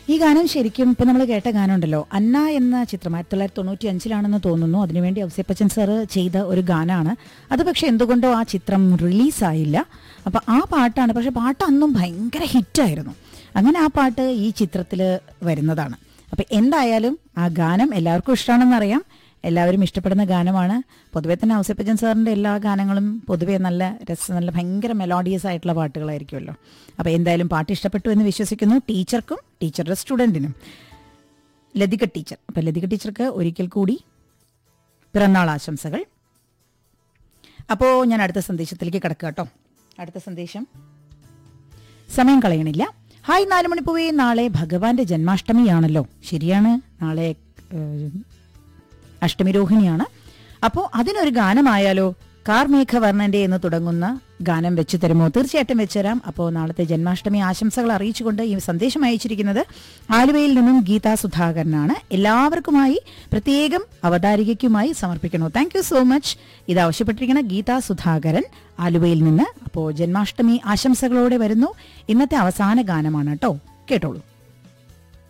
ഈ ഗാനം ശരിക്കും ഇപ്പം നമ്മൾ കേട്ട ഗാനമുണ്ടല്ലോ അന്ന എന്ന ചിത്രം ആയിരത്തി തൊള്ളായിരത്തി തൊണ്ണൂറ്റി അഞ്ചിലാണെന്ന് തോന്നുന്നു അതിനുവേണ്ടി ഔസേപ്പച്ചൻ സാറ് ചെയ്ത ഒരു ഗാനമാണ് അത് പക്ഷെ എന്തുകൊണ്ടോ ആ ചിത്രം റിലീസായില്ല അപ്പം ആ പാട്ടാണ് പക്ഷെ പാട്ട് അന്നും ഭയങ്കര ഹിറ്റായിരുന്നു അങ്ങനെ ആ പാട്ട് ഈ ചിത്രത്തിൽ വരുന്നതാണ് അപ്പം എന്തായാലും ആ ഗാനം എല്ലാവർക്കും ഇഷ്ടമാണെന്നറിയാം എല്ലാവരും ഇഷ്ടപ്പെടുന്ന ഗാനമാണ് പൊതുവെ തന്നെ ഔസേപ്പച്ചൻ സാറിൻ്റെ എല്ലാ ഗാനങ്ങളും പൊതുവെ നല്ല രസ നല്ല ഭയങ്കര മെലോഡിയസ് ആയിട്ടുള്ള പാട്ടുകളായിരിക്കുമല്ലോ അപ്പോൾ എന്തായാലും പാട്ട് ഇഷ്ടപ്പെട്ടു എന്ന് വിശ്വസിക്കുന്നു ടീച്ചർക്കും ടീച്ചറുടെ സ്റ്റുഡൻറ്റിനും ലതിക ടീച്ചർ അപ്പോൾ ലതിക ടീച്ചർക്ക് ഒരിക്കൽ കൂടി പിറന്നാൾ ആശംസകൾ അപ്പോൾ ഞാൻ അടുത്ത സന്ദേശത്തിലേക്ക് കിടക്കുക കേട്ടോ അടുത്ത സന്ദേശം സമയം കളയണില്ല ഹായ് നാല് മണിപ്പൂവേ നാളെ ഭഗവാന്റെ ജന്മാഷ്ടമിയാണല്ലോ ശരിയാണ് നാളെ ഏഹ്, അഷ്ടമി രോഹിണിയാണ് അപ്പോൾ അതിനൊരു ഗാനമായാലോ കാർമേഘവർണ്ണന്റെ എന്ന് തുടങ്ങുന്ന ഗാനം വെച്ച് തരുമോ തീർച്ചയായിട്ടും വെച്ചുതരാം അപ്പോൾ നാളത്തെ ജന്മാഷ്ടമി ആശംസകൾ അറിയിച്ചുകൊണ്ട് ഈ സന്ദേശം അയച്ചിരിക്കുന്നത് ആലുവയിൽ നിന്നും ഗീതാ സുധാകരനാണ് എല്ലാവർക്കുമായി പ്രത്യേകം അവതാരികയ്ക്കുമായി സമർപ്പിക്കുന്നു താങ്ക് യു സോ മച്ച് ഇത് ആവശ്യപ്പെട്ടിരിക്കുന്ന ഗീതാ സുധാകരൻ ആലുവയിൽ നിന്ന് അപ്പോൾ ജന്മാഷ്ടമി ആശംസകളോടെ വരുന്നു ഇന്നത്തെ അവസാന ഗാനമാണ് കേട്ടോ കേട്ടോളൂ